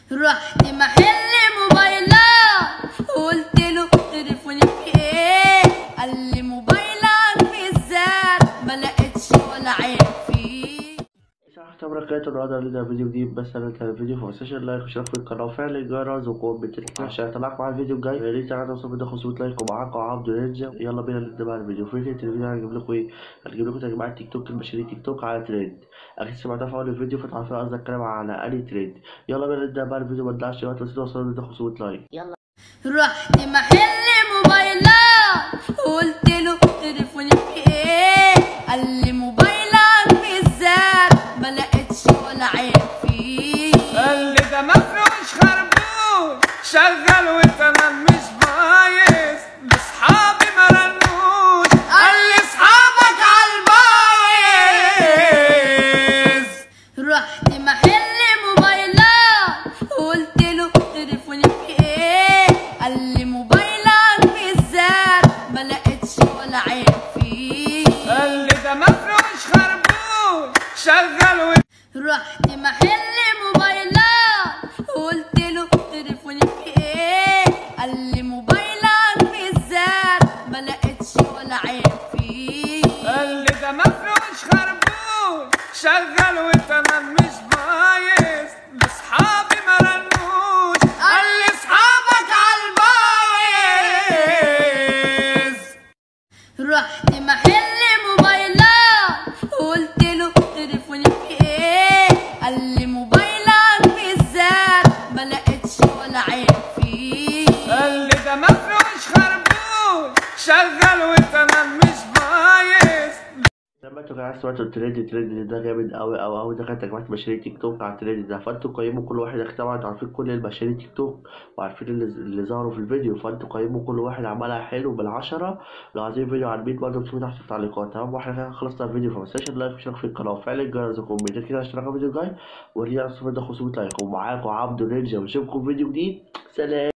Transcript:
رحت محل موبايلات قلت له تليفوني في ايه قال لي موبايلك بالذات ما لقيتش ولا عيب فيه صح بركاته النهارده لنا فيديو جديد بس انا كان الفيديو في مساج اللايك واشتراك في القناه وفعل الجرس وقوم بالتليفون عشان يطلعك مع الفيديو الجاي يا ريت يعني توصل منه 500 لايك ومعاكم عبد نينجا يلا بينا نبدا بقى الفيديو فكره الفيديو هنجيب لكم ايه هنجيب لكم تجميع تيك توك المشاهير تيك توك على ترند اكيد سمعتها في اول الفيديو فتعرفوا قصدي اتكلم على انهي ترند يلا بينا نبدا بقى الفيديو ما تضيعش وقت بس توصلوا منه 500 لايك رحت محل موبايلات قلت له تليفوني في ايه قال لي موبايلك بالذات ما لقيتش ولا عيب فيه قال لي ده مفروش خربوش شغل وتمام مش بايظ لاصحابي ما رنوش قال لي اصحابك عالبايظ رحت محل موبايلات قلت له تليفوني في ايه قال لي موبايلك بالذات ما لقيتش ولا عيب فيه قال لي ده مفروش خربوش شغل وت... رحت محل موبايلات قلت له تليفوني في ايه قال لي موبايلك بالذات ما لقيتش ولا عيب فيه قال لي ده مفروش خربوش شغل وتمام مش بايظ لاصحابي ما رنوش قال لي اصحابك عالبايظ رحت محل موبايلات قلت له تليفوني في ايه قال لي موبايلك بالذات ما لقيتش ولا عيب فيه قال لي ده مفروش خربوش شغل وتمام مش بايظ لما انتوا كده سمعتوا الترند الترند ده جامد قوي قوي قوي ده كانت تجميع مشاهير تيك توك على الترند ده فانتوا قيموا كل واحد اكيد طبعا انتوا عارفين كل المشاهير تيك توك وعارفين اللي, اللي ظهروا في الفيديو فانتوا قيموا كل واحد عملها حلو بالعشرة لو عايزين فيديو على البيت برضه اكتبوا تحت في التعليقات تمام واحنا كده خلصنا الفيديو فما تنساش اللايك واشتراك في القناه وفعل الجرس وكومنتات كده اشتراك في الفيديو الجاي ورينا نص ده 500 لايك ومعاكم عبد نينجا ونشوفكم في فيديو جديد سلام